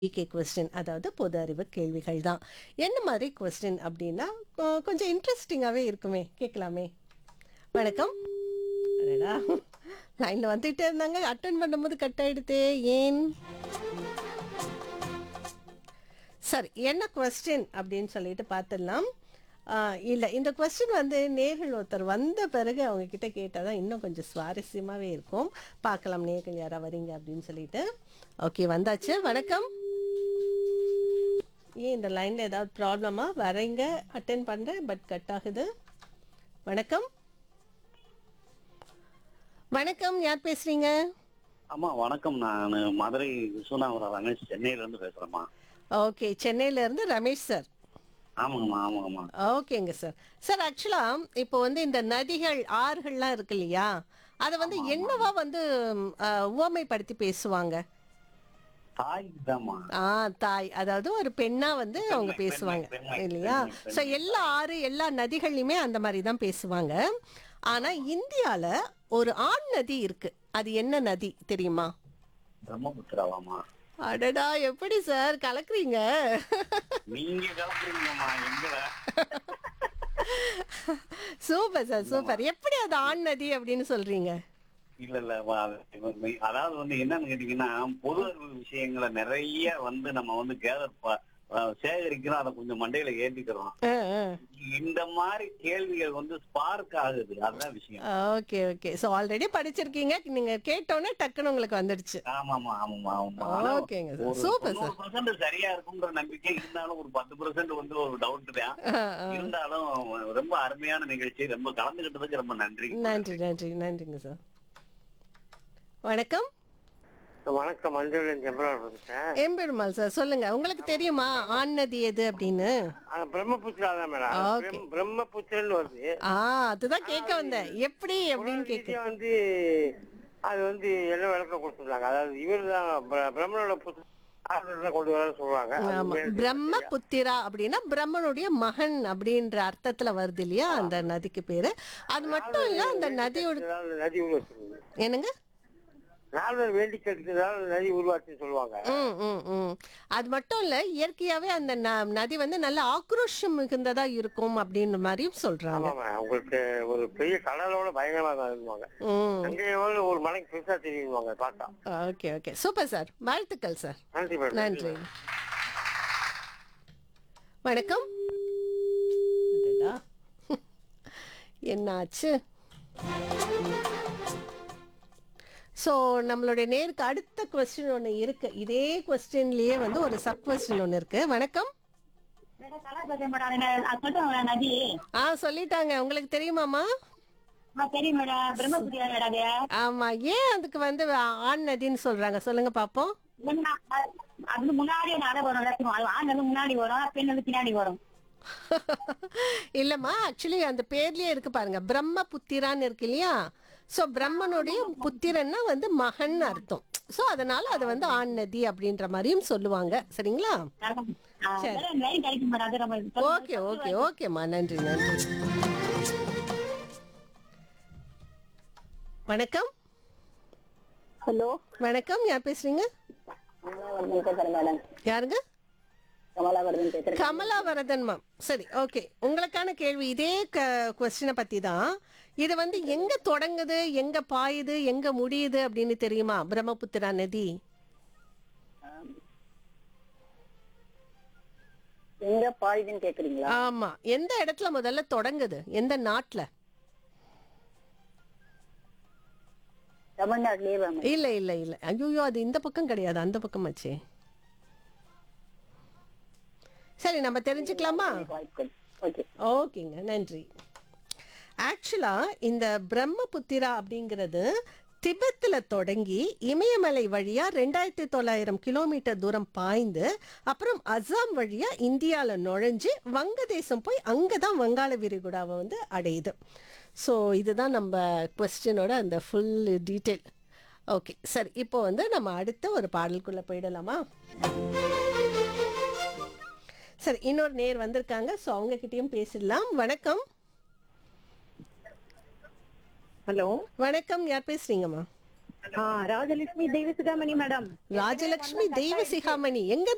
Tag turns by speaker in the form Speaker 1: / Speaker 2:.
Speaker 1: GK question அதாவது பொது அறிவு கேள்விகள் தான் என்ன மாதிரி கொஸ்டின் அப்படின்னா கொ- கொஞ்சம் இன்ட்ரெஸ்டிங்காகவே இருக்குமே கேட்கலாமே வணக்கம் அடடா லைனில் வந்துகிட்டே இருந்தாங்க அட்டன் பண்ணும்போது கட் ஆயிடுதே ஏன் சரி என்ன கொஸ்டின் அப்படின்னு சொல்லிட்டு பார்த்துடலாம் இல்லை இந்த கொஸ்டின் வந்து நேர்கள் ஒருத்தர் வந்த பிறகு அவங்க கிட்ட கேட்டால் தான் இன்னும் கொஞ்சம் சுவாரஸ்யமாகவே இருக்கும் பார்க்கலாம் நேர்கள் யாராவது வரீங்க அப்படின்னு சொல்லிட்டு ஓகே வந்தாச்சு வணக்கம் ஏன் இந்த லைனில் ஏதாவது ப்ராப்ளமா வரீங்க அட்டென்ட் பண்ணுறேன் பட் கட் ஆகுது வணக்கம் வணக்கம் யார் பேசுறீங்க
Speaker 2: அம்மா வணக்கம் நான் மதுரை விஸ்வநாதபுரம் ரமேஷ் சென்னையில இருந்து பேசுறேம்மா
Speaker 1: ஓகே சென்னையில இருந்து ரமேஷ் சார்
Speaker 2: ஆமாங்கம்மா ஆமாங்கம்மா
Speaker 1: ஓகேங்க சார் சார் ஆக்சுவலா இப்போ வந்து இந்த நதிகள் ஆறுகள்லாம் இருக்கு இல்லையா அதை வந்து என்னவா வந்து ம், அஹ், உவமைப்படுத்தி பேசுவாங்க
Speaker 2: தாய் தாம்மா
Speaker 1: ஆ தாய் அதாவது ஒரு பெண்ணா வந்து அவங்க
Speaker 2: பெண்மை,
Speaker 1: பேசுவாங்க
Speaker 2: பெண்மை,
Speaker 1: இல்லையா
Speaker 2: பெண்மை,
Speaker 1: ஸோ எல்லா ஆறு எல்லா நதிகள்லையுமே அந்த மாதிரி தான் பேசுவாங்க ஆனா இந்தியால ஒரு ஆண் நதி இருக்கு அது என்ன நதி தெரியுமா
Speaker 2: பிரம்மபுத்திராவாம்மா
Speaker 1: அடடா எப்படி சார் கலக்குறீங்க
Speaker 2: நீங்க கலப்புறீங்கம்மா எங்களை
Speaker 1: சூப்பர் சார் சூப்பர் எப்படி அது ஆண் நதி அப்படின்னு சொல்றீங்க
Speaker 2: இல்ல இல்ல வா, அது- அதாவது வந்து என்னன்னு கேட்டீங்கன்னா பொது அறிவு விஷயங்களை நிறைய வந்து நம்ம வந்து கேதர் சேகரிக்கிறோம் அதை கொஞ்சம் மண்டையில ஏத்திக்கிறோம்
Speaker 1: ஆ ஆ
Speaker 2: இந்த மாதிரி கேள்விகள் வந்து ஸ்பார்க் ஆகுது அதுதான் விஷயம்
Speaker 1: ஓகே ஓகே ஸோ ஆல்ரெடி படிச்சிருக்கீங்க நீங்க கேட்டோன்னே டக்குன்னு உங்களுக்கு வந்துடுச்சு
Speaker 2: ஆமாமா ஆமாமா ஆமா ஆனா
Speaker 1: ஓகேங்க சார்
Speaker 2: ஒரு
Speaker 1: சூப்பர் சார்
Speaker 2: தொண்ணூறு பர்சன்ட் சரியா இருக்குங்கிற நம்பிக்கை இருந்தாலும் ஒரு பத்து பர்சன்ட் வந்து ஒரு டவுட் தான்
Speaker 1: ஆ, ஆ.
Speaker 2: இருந்தாலும் ரொம்ப அருமையான நிகழ்ச்சி ரொம்ப கலந்துகிட்டதுக்கு ரொம்ப நன்றி
Speaker 1: நன்றி நன்றி நன்றிங்க சார் வணக்கம்
Speaker 3: வணக்கம் மஞ்சள் செம்பரான் பேசுறேன்
Speaker 1: எம்பெருமாள் சார் சொல்லுங்க உங்களுக்கு தெரியுமா ஆண் நதி எது அப்படின்னு
Speaker 3: ஆனா பிரம்மபுத்திரா தான் மேடம்
Speaker 1: Okay.
Speaker 3: பிரம்- பிரம்மபுத்திரன்னு வருது
Speaker 1: ஆ அதுதான் கேட்க வந்தேன் எப்படி அப்படின்னு கேட்க
Speaker 3: ரீதியா வந்து அது வந்து என்ன விளக்கம் கொடுத்துருந்தாங்க அதாவது இவர் தான் பிரம்மனோட புத்திர தான் கொண்டு வர சொல்லுவாங்க அது
Speaker 1: ஆமா
Speaker 3: மேல்
Speaker 1: பிரம்ம புத்திரா அப்படின்னா பிரம்மனுடைய மகன் அப்படின்ற அர்த்தத்துல வருது இல்லையா அந்த நதிக்கு பேரு அது மட்டும் இல்ல அந்த நதியோட
Speaker 3: அதாவது நதி உருவாச்சு
Speaker 1: என்னங்க
Speaker 3: நால்வர் வேண்டி கேட்கிறதால நதி உருவாச்சுன்னு சொல்லுவாங்க
Speaker 1: ம் ம் ம் அது மட்டும் இல்ல இயற்கையாவே அந்த ந- நதி வந்து நல்ல ஆக்ரோஷம் மிகுந்ததா இருக்கும் அப்படின்ற மாதிரியும் சொல்றாங்க
Speaker 3: ஆமாமா உங்களுக்கு ஒரு பெரிய கடலோட பயங்கரமா இருந்துவாங்க
Speaker 1: ம்
Speaker 3: அங்கே எவ்வளவு ஒரு மலைக்கு பெருசா தெரியுவாங்க பார்த்தா
Speaker 1: ஓகே ஓகே சூப்பர் சார் வாழ்த்துக்கள் சார்
Speaker 3: நன்றி மேடம்
Speaker 1: நன்றி வணக்கம் அடடா. என்னாச்சு ஸோ நம்மளுடைய நேருக்கு அடுத்த கொஸ்டின் ஒன்று இருக்கு இதே கொஸ்டின்லயே வந்து ஒரு சப் கொஸ்டின் ஒன்று இருக்கு வணக்கம்
Speaker 4: மேடம், கலா பேசுறேன் மேடம். அது அது சொல்லிட்டோம் நதி
Speaker 1: ஆ சொல்லிட்டாங்க உங்களுக்கு தெரியுமாமா
Speaker 4: ஆ, தெரியும் மேடம் பிரம்மபுத்திரா மேடம் அது
Speaker 1: ஆமா ஏன் அதுக்கு வந்து ஆண் நதின்னு சொல்றாங்க சொல்லுங்க பாப்போம்
Speaker 4: இல்லைன்னா, அது- அது முன்னாடி நட வரும் லட்சம் அது ஆண் வந்து முன்னாடி வரும் பெண் வந்து பின்னாடி வரும்
Speaker 1: இல்லம்மா ஆக்சுவலி அந்த பேர்லயே இருக்கு பாருங்க பிரம்ம புத்திரான்னு இருக்கு இல்லையா சோ பிரம்மனுடைய புத்திரன்னா வந்து மகன் அர்த்தம் சோ அதனால அது வந்து ஆண் நதி அப்படின்ற மாதிரியும் சொல்லுவாங்க சரிங்களா
Speaker 4: ஆ, வேற லைன் கிடைக்கும் மேடம் அது நம்ம
Speaker 1: ஓகே ஓகே ஓகேம்மா நன்றி நன்றி வணக்கம்
Speaker 4: ஹலோ
Speaker 1: வணக்கம் யார் பேசுறீங்க
Speaker 4: பேசுறேன் மேடம்
Speaker 1: யாருங்க
Speaker 4: கமலாவரதன் பேசுறேன்
Speaker 1: கமலாவரதன் மேம் சரி ஓகே உங்களுக்கான கேள்வி இதே கொஸ்டினை பத்தி தான் இது வந்து எங்க தொடங்குது எங்க பாயுது எங்க முடியுது அப்படின்னு தெரியுமா பிரம்மபுத்திரா நதி
Speaker 4: எங்க பாயுதுன்னு கேக்குறீங்களா
Speaker 1: ஆமா எந்த இடத்துல முதல்ல தொடங்குது எந்த நாட்டுல
Speaker 4: தமிழ்நாட்டிலேயே வாங்க
Speaker 1: இல்ல இல்ல இல்ல ஐயோ அது இந்த பக்கம் கிடையாது அந்த பக்கம் ஆச்சே சரி நம்ம தெரிஞ்சுக்கலாமா
Speaker 4: வாய்ப்பு ஓகே
Speaker 1: ஓகேங்க நன்றி ஆக்சுவலா இந்த பிரம்மபுத்திரா அப்படிங்கிறது திபெத்தில் தொடங்கி இமயமலை வழியா ரெண்டாயிரத்தி தொள்ளாயிரம் கிலோமீட்டர் தூரம் பாய்ந்து அப்புறம் அஸ்ஸாம் வழியா இந்தியால நுழைஞ்சு வங்கதேசம் போய் அங்கே தான் வங்காள விரிகுடாவை வந்து அடையுது ஸோ இதுதான் நம்ம கொஸ்டினோட அந்த ஃபுல் டீட்டெயில் ஓகே சரி இப்போ வந்து நம்ம அடுத்த ஒரு பாடலுக்குள்ள போயிடலாமா சரி இன்னொரு நேர் வந்திருக்காங்க ஸோ அவங்க கிட்டயும் பேசிடலாம் வணக்கம்
Speaker 5: ஹலோ
Speaker 1: வணக்கம் யார் பேசுறீங்கம்மா
Speaker 5: ஆ ராஜலட்சுமி தெய்வசிகாமணி மேடம்
Speaker 1: ராஜலட்சுமி தெய்வசிகாமணி எங்க